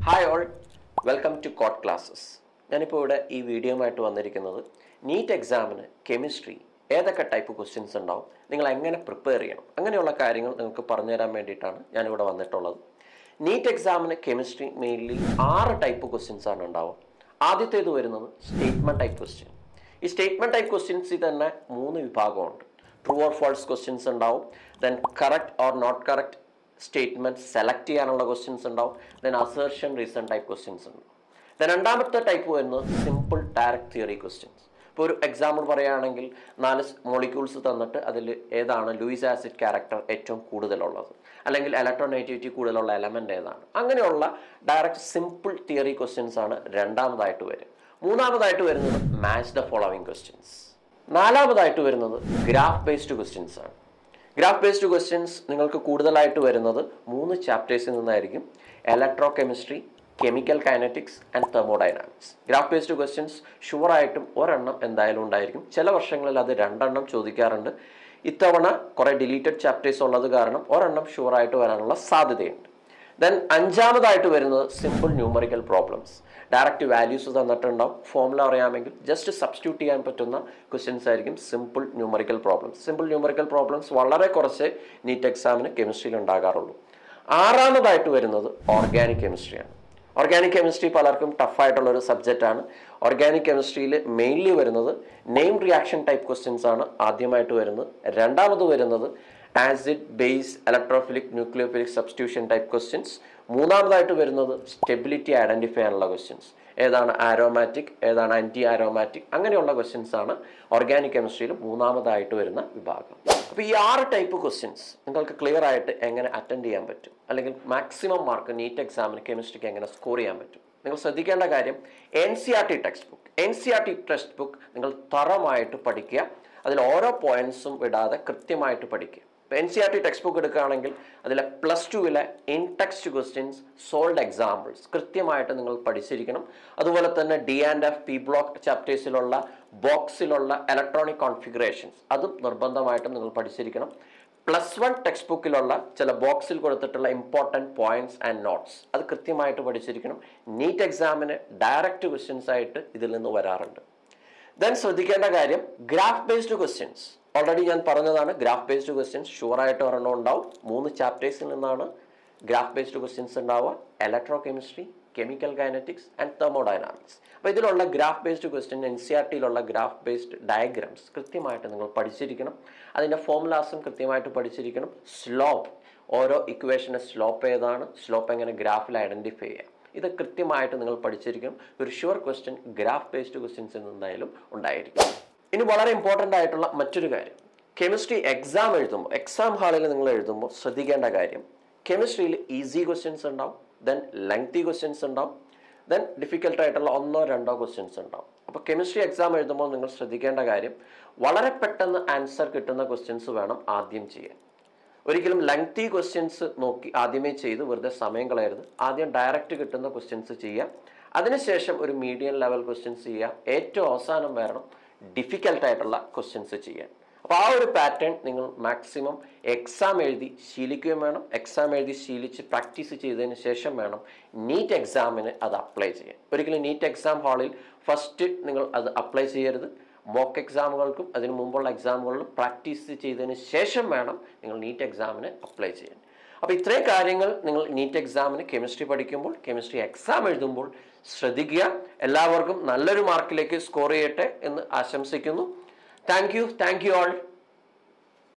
hi all welcome to കോട്ട് classes ഞാനിപ്പോൾ ഇവിടെ ഈ വീഡിയോയുമായിട്ട് വന്നിരിക്കുന്നത് നീറ്റ് എക്സാമിന് കെമിസ്ട്രി ഏതൊക്കെ ടൈപ്പ് ക്വസ്റ്റ്യൻസ് ഉണ്ടാവും നിങ്ങൾ എങ്ങനെ പ്രിപ്പയർ ചെയ്യണം അങ്ങനെയുള്ള കാര്യങ്ങൾ നിങ്ങൾക്ക് പറഞ്ഞുതരാൻ വേണ്ടിയിട്ടാണ് ഞാനിവിടെ വന്നിട്ടുള്ളത് നീറ്റ് എക്സാമിന് കെമിസ്ട്രി മെയിൻലി ആറ് ടൈപ്പ് ക്വസ്റ്റ്യൻസ് ആണ് ഉണ്ടാവുക ആദ്യത്തേത് വരുന്നത് സ്റ്റേറ്റ്മെൻറ്റ് ടൈപ്പ് ക്വസ്റ്റ്യൻ ഈ സ്റ്റേറ്റ്മെൻറ്റ് ടൈപ്പ് ക്വസ്റ്റ്യൻസിൽ തന്നെ മൂന്ന് വിഭാഗമുണ്ട് ട്രൂ ഓർ ഫോൾസ് ക്വസ്റ്റ്യൻസ് ഉണ്ടാവും then correct or not correct statement select ചെയ്യാനുള്ള ക്വസ്റ്റ്യൻസ് ഉണ്ടാവും then assertion reason type questions ഉണ്ട് ദെൻ രണ്ടാമത്തെ ടൈപ്പ് വരുന്നത് സിമ്പിൾ ഡയറക്റ്റ് തിയറി ക്വസ്റ്റ്യൻസ് ഇപ്പോൾ ഒരു എക്സാമ്പിൾ പറയുകയാണെങ്കിൽ നാല് മോളിക്യൂൾസ് തന്നിട്ട് അതിൽ ഏതാണ് ലൂയിസ് ആസിഡ് ക്യാരക്ടർ ഏറ്റവും കൂടുതലുള്ളത് അല്ലെങ്കിൽ ഇലക്ട്രോനെഗറ്റിവിറ്റി കൂടുതലുള്ള എലമെൻ്റ് ഏതാണ് അങ്ങനെയുള്ള ഡയറക്റ്റ് സിമ്പിൾ തിയറി ക്വസ്റ്റ്യൻസ് ആണ് രണ്ടാമതായിട്ട് വരും മൂന്നാമതായിട്ട് വരുന്നത് മാച്ച് ദ ഫോളോവിങ് ക്വസ്റ്റ്യൻസ് നാലാമതായിട്ട് വരുന്നത് ഗ്രാഫ് ബേസ്ഡ് ക്വസ്റ്റ്യൻസ് ആണ് ഗ്രാഫ് ബേസ്ഡ് ക്വസ്റ്റ്യൻസ് നിങ്ങൾക്ക് കൂടുതലായിട്ട് വരുന്നത് മൂന്ന് ചാപ്റ്റേഴ്സിൽ നിന്നായിരിക്കും electrochemistry chemical kinetics and thermodynamics graph based questions ഷുവറായിട്ടും ഒരെണ്ണം എന്തായാലും ഉണ്ടായിരിക്കും ചില വർഷങ്ങളിൽ അത് രണ്ടെണ്ണം ചോദിക്കാറുണ്ട് ഇത്തവണ കുറേ ഡിലീറ്റഡ് ചാപ്റ്റേഴ്സ് ഉള്ളത് കാരണം ഒരെണ്ണം ഷുവറായിട്ട് വരാനുള്ള സാധ്യതയുണ്ട് ദെൻ അഞ്ചാമതായിട്ട് വരുന്നത് simple numerical problems direct values തന്നിട്ടുണ്ടാവും ഫോമുല അറിയാമെങ്കിൽ ജസ്റ്റ് സബ്സ്റ്റിറ്റ്യൂട്ട് ചെയ്യാൻ പറ്റുന്ന ക്വസ്റ്റ്യൻസ് ആയിരിക്കും simple numerical problems simple numerical problems വളരെ കുറച്ച് നീറ്റ് എക്സാമിന് കെമിസ്ട്രിയിൽ ഉണ്ടാകാറുള്ളൂ ആറാമതായിട്ട് വരുന്നത് ഓർഗാനിക് കെമിസ്ട്രിയാണ് ഓർഗാനിക് കെമിസ്ട്രി പലർക്കും ടഫായിട്ടുള്ള ഒരു സബ്ജക്റ്റാണ് ഓർഗാനിക് കെമിസ്ട്രിയിൽ മെയിൻലി വരുന്നത് നെയിം റിയാക്ഷൻ ടൈപ്പ് ക്വസ്റ്റ്യൻസ് ആണ് ആദ്യമായിട്ട് വരുന്നത് രണ്ടാമത് വരുന്നത് acid base electrophilic nucleophilic substitution type questions മൂന്നാമതായിട്ട് വരുന്നത് സ്റ്റെബിലിറ്റി ഐഡന്റിഫൈ ചെയ്യാനുള്ള ക്വസ്റ്റ്യൻസ് ഏതാണ് ആരോമാറ്റിക് ഏതാണ് ആൻറ്റി ആരോമാറ്റിക് അങ്ങനെയുള്ള ക്വസ്റ്റ്യൻസ് ആണ് ഓർഗാനിക് കെമിസ്ട്രിയിൽ മൂന്നാമതായിട്ട് വരുന്ന വിഭാഗം അപ്പോൾ ഈ ആറ് ടൈപ്പ് ക്വസ്റ്റ്യൻസ് നിങ്ങൾക്ക് ക്ലിയർ ആയിട്ട് എങ്ങനെ അറ്റൻഡ് ചെയ്യാൻ പറ്റും അല്ലെങ്കിൽ മാക്സിമം മാർക്ക് നീറ്റ് എക്സാമിന് കെമിസ്ട്രിക്ക് എങ്ങനെ സ്കോർ ചെയ്യാൻ പറ്റും നിങ്ങൾ ശ്രദ്ധിക്കേണ്ട കാര്യം N C R T textbook N C R T textbook നിങ്ങൾ തറമായിട്ട് പഠിക്കുക അതിൽ ഓരോ പോയിന്റ്സും വിടാതെ കൃത്യമായിട്ട് പഠിക്കുക ഇപ്പോൾ N C R T textbook എടുക്കുകയാണെങ്കിൽ അതിലെ പ്ലസ് ടുവിലെ in text questions solved examples കൃത്യമായിട്ട് നിങ്ങൾ പഠിച്ചിരിക്കണം അതുപോലെ തന്നെ D and F P block ചാപ്റ്റേഴ്സിലുള്ള ബോക്സിലുള്ള ഇലക്ട്രോണിക് കോൺഫിഗറേഷൻസ് അതും നിർബന്ധമായിട്ടും നിങ്ങൾ പഠിച്ചിരിക്കണം പ്ലസ് വൺ ടെക്സ്റ്റ് ബുക്കിലുള്ള ചില ബോക്സിൽ കൊടുത്തിട്ടുള്ള ഇമ്പോർട്ടൻറ്റ് പോയിന്റ്സ് ആൻഡ് നോട്ട്സ് അത് കൃത്യമായിട്ട് പഠിച്ചിരിക്കണം നീറ്റ് എക്സാമിന് ഡയറക്റ്റ് ക്വസ്റ്റ്യൻസ് ആയിട്ട് ഇതിൽ നിന്ന് വരാറുണ്ട് ദെൻ ശ്രദ്ധിക്കേണ്ട കാര്യം ഗ്രാഫ് ബേസ്ഡ് ക്വസ്റ്റ്യൻസ് ഓൾറെഡി ഞാൻ പറഞ്ഞതാണ് ഗ്രാഫ് ബേസ്ഡ് ക്വസ്റ്റ്യൻസ് ഷുവറായിട്ട് ഒരെണ്ണം ഉണ്ടാവും മൂന്ന് ചാപ്റ്റേഴ്സിൽ നിന്നാണ് ഗ്രാഫ് ബേസ്ഡ് ക്വസ്റ്റ്യൻസ് ഉണ്ടാവുക electrochemistry chemical kinetics and thermodynamics അപ്പോൾ ഇതിലുള്ള graph based question N C R ടിയിലുള്ള ഗ്രാഫ് ബേസ്ഡ് ഡയഗ്രാംസ് കൃത്യമായിട്ട് നിങ്ങൾ പഠിച്ചിരിക്കണം അതിൻ്റെ ഫോമുലാസും കൃത്യമായിട്ട് പഠിച്ചിരിക്കണം സ്ലോപ്പ് ഓരോ ഇക്വേഷൻ്റെ സ്ലോപ്പ് ഏതാണ് സ്ലോപ്പ് എങ്ങനെ ഗ്രാഫിൽ ഐഡൻറ്റിഫൈ ചെയ്യാം ഇത് കൃത്യമായിട്ട് നിങ്ങൾ പഠിച്ചിരിക്കണം ഒരു ഷുവർ ക്വസ്റ്റ്യൻ ഗ്രാഫ് ബേസ്ഡ് ക്വസ്റ്റ്യൻസിൽ നിന്നായാലും ഉണ്ടായിരിക്കും ഇനി വളരെ ഇമ്പോർട്ടൻ്റ് ആയിട്ടുള്ള മറ്റൊരു കാര്യം കെമിസ്ട്രി എക്സാം എഴുതുമ്പോൾ എക്സാം ഹാളിൽ നിങ്ങൾ എഴുതുമ്പോൾ ശ്രദ്ധിക്കേണ്ട കാര്യം കെമിസ്ട്രിയിൽ ഈസി ക്വസ്റ്റ്യൻസ് ഉണ്ടാവും ദെൻ ലെങ്തി ക്വസ്റ്റ്യൻസ് ഉണ്ടാവും ദെൻ ഡിഫിക്കൽട്ട് ആയിട്ടുള്ള ഒന്നോ രണ്ടോ ക്വസ്റ്റ്യൻസ് ഉണ്ടാവും അപ്പോൾ കെമിസ്ട്രി എക്സാം എഴുതുമ്പോൾ നിങ്ങൾ ശ്രദ്ധിക്കേണ്ട കാര്യം വളരെ പെട്ടെന്ന് ആൻസർ കിട്ടുന്ന ക്വസ്റ്റ്യൻസ് വേണം ആദ്യം ചെയ്യാൻ ഒരിക്കലും ലെങ്തി ക്വസ്റ്റ്യൻസ് നോക്കി ആദ്യമേ ചെയ്ത് വെറുതെ സമയം കളയരുത് ആദ്യം ഡയറക്റ്റ് കിട്ടുന്ന ക്വസ്റ്റ്യൻസ് ചെയ്യുക അതിനുശേഷം ഒരു മീഡിയം ലെവൽ ക്വസ്റ്റ്യൻസ് ചെയ്യുക ഏറ്റവും അവസാനം വരണം ഡിഫിക്കൽട്ട് ആയിട്ടുള്ള ക്വസ്റ്റ്യൻസ് ചെയ്യാൻ അപ്പോൾ ആ ഒരു പാറ്റേൺ നിങ്ങൾ മാക്സിമം എക്സാം എഴുതി ശീലിക്കുകയും വേണം എക്സാം എഴുതി ശീലിച്ച് പ്രാക്ടീസ് ചെയ്തതിന് ശേഷം വേണം നീറ്റ് എക്സാമിന് അത് അപ്ലൈ ചെയ്യാൻ ഒരിക്കലും നീറ്റ് എക്സാം ഹാളിൽ ഫസ്റ്റ് നിങ്ങൾ അത് അപ്ലൈ ചെയ്യരുത് മോക്ക് എക്സാമുകൾക്കും അതിന് മുമ്പുള്ള എക്സാമുകളിലും പ്രാക്ടീസ് ചെയ്തതിന് ശേഷം വേണം നിങ്ങൾ നീറ്റ് എക്സാമിന് അപ്ലൈ ചെയ്യാൻ അപ്പോൾ ഇത്രയും കാര്യങ്ങൾ നിങ്ങൾ നീറ്റ് എക്സാമിന് കെമിസ്ട്രി പഠിക്കുമ്പോൾ കെമിസ്ട്രി എക്സാം എഴുതുമ്പോൾ ശ്രദ്ധിക്കുക എല്ലാവർക്കും നല്ലൊരു മാർക്കിലേക്ക് സ്കോർ ചെയ്യട്ടെ എന്ന് ആശംസിക്കുന്നു thank you thank you all